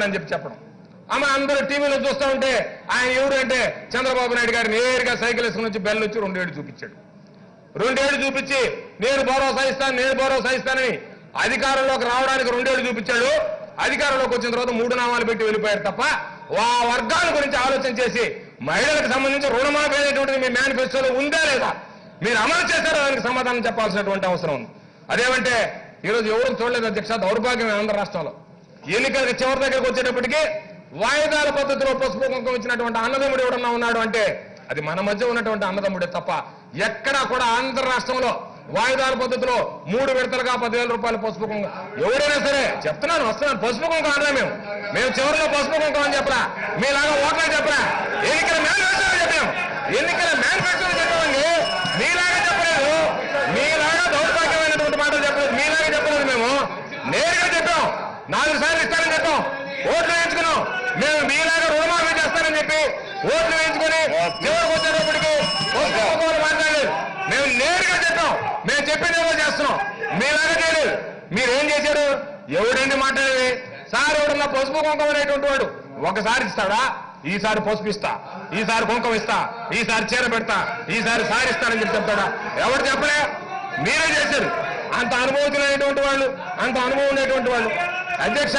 అని చెప్పి చెప్పడం ఆమె అందరూ టీవీలో చూస్తూ ఉంటే ఆయన ఎవరు అంటే చంద్రబాబు నాయుడు గారు నేరుగా సైకిల్ వేసుకుని వచ్చి బెల్ వచ్చి రెండేళ్ళు చూపించాడు రెండేళ్లు చూపించి నేను భరోసా ఇస్తాను నేను భరోసా ఇస్తానని అధికారంలోకి రావడానికి రెండేళ్లు చూపించాడు అధికారంలోకి వచ్చిన తర్వాత మూడు నామాలు పెట్టి వెళ్ళిపోయారు తప్ప ఆ వర్గాల గురించి ఆలోచన చేసి మహిళలకు సంబంధించి రుణమాఫీ అనేటువంటిది మీ మేనిఫెస్టోలో ఉందా లేదా మీరు అమలు చేశారో దానికి సమాధానం చెప్పాల్సినటువంటి అవసరం ఉంది అదేమంటే ఈరోజు ఎవరు చూడలేదు అధ్యక్ష దౌర్భాగ్యం ఆంధ్ర రాష్ట్రంలో ఎన్నికల చివరి దగ్గరకు వచ్చేటప్పటికి వాయిదాల పద్ధతిలో పసుపు కుంకుమ ఇచ్చినటువంటి అన్నదమ్ముడు ఎవడన్నా ఉన్నాడు అంటే అది మన మధ్య ఉన్నటువంటి అన్నదమ్ముడే తప్ప ఎక్కడా కూడా ఆంధ్ర రాష్ట్రంలో వాయిదాల పద్ధతిలో మూడు విడతలుగా పదివేల రూపాయలు పసుపు కుంకుమ ఎవరైనా సరే చెప్తున్నాను వస్తున్నాను పసుపు కుంకుమ అనరా మేము మేము చివరిలో పసుపు కుంకుమ అని చెప్పరా మీలాగా ఓట్లే చెప్పరా ఎన్నికల మేనిఫెస్టో చెప్పాం ఎన్నికల మేనిఫెస్టో చెప్పామండి మీలాగా చెప్పలేదు మీలాగా దౌర్భాగ్యమైనటువంటి మాటలు చెప్పలేదు మీలాగా చెప్పలేదు మేము నేరుగా చెప్పాం నాలుగు సార్లు ఇస్తానని చెప్పాం ఓట్లు వేయించుకున్నాం మేము మీలాగా రుణమాఫీ చేస్తానని చెప్పి ఓట్లు వేయించుకుని చివరికి వచ్చేటప్పటికి పసుపు కుంకుమలు మాట్లాడలేదు మేము నేరుగా చెప్పాం మేము చెప్పిందేమో చేస్తున్నాం మీలాగా చేయలేదు మీరేం చేశారు ఎవడండి మాట్లాడేది సార్ ఎవడన్నా పసుపు కుంకుమ అనేటువంటి వాడు ఒకసారి ఇస్తాడా ఈసారి పసుపు ఇస్తా ఈసారి కుంకుమ ఇస్తా ఈసారి చీర పెడతా ఈసారి సారి ఇస్తానని చెప్పి చెప్తాడా ఎవడు చెప్పలే మీరే చేశారు అంత అనుభవతులైనటువంటి వాళ్ళు అంత అనుభవం ఉండేటువంటి వాళ్ళు అధ్యక్ష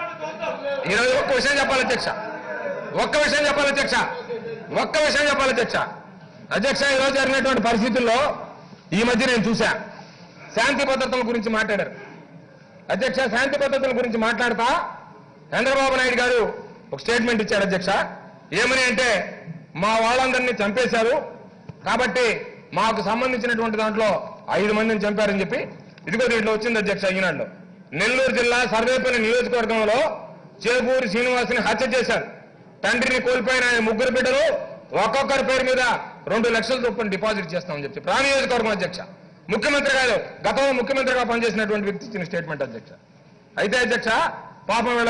ఈరోజు ఒక్క విషయం చెప్పాలి అధ్యక్ష ఒక్క విషయం చెప్పాలి అధ్యక్ష ఒక్క విషయం చెప్పాలి అధ్యక్ష అధ్యక్ష ఈరోజు జరిగినటువంటి పరిస్థితుల్లో ఈ మధ్య నేను చూశా శాంతి భద్రతల గురించి మాట్లాడారు అధ్యక్ష శాంతి భద్రతల గురించి మాట్లాడతా చంద్రబాబు నాయుడు గారు ఒక స్టేట్మెంట్ ఇచ్చారు అధ్యక్ష ఏమని అంటే మా వాళ్ళందరినీ చంపేశారు కాబట్టి మాకు సంబంధించినటువంటి దాంట్లో ఐదు మందిని చంపారని చెప్పి ఇదిగో దీంట్లో వచ్చింది అధ్యక్ష ఈనాడులో నెల్లూరు జిల్లా సర్వేపల్లి నియోజకవర్గంలో చేకూరి శ్రీనివాసుని హత్య చేశారు తండ్రిని కోల్పోయిన ఆయన ముగ్గురు బిడ్డలు ఒక్కొక్కరి పేరు మీద రెండు లక్షల రూపాయలు డిపాజిట్ చేస్తామని చెప్పి ప్రా నియోజకవర్గం అధ్యక్ష ముఖ్యమంత్రి గారు గతంలో ముఖ్యమంత్రిగా పనిచేసినటువంటి వ్యక్తి ఇచ్చిన స్టేట్మెంట్ అధ్యక్ష అయితే అధ్యక్ష పాపం వీళ్ళ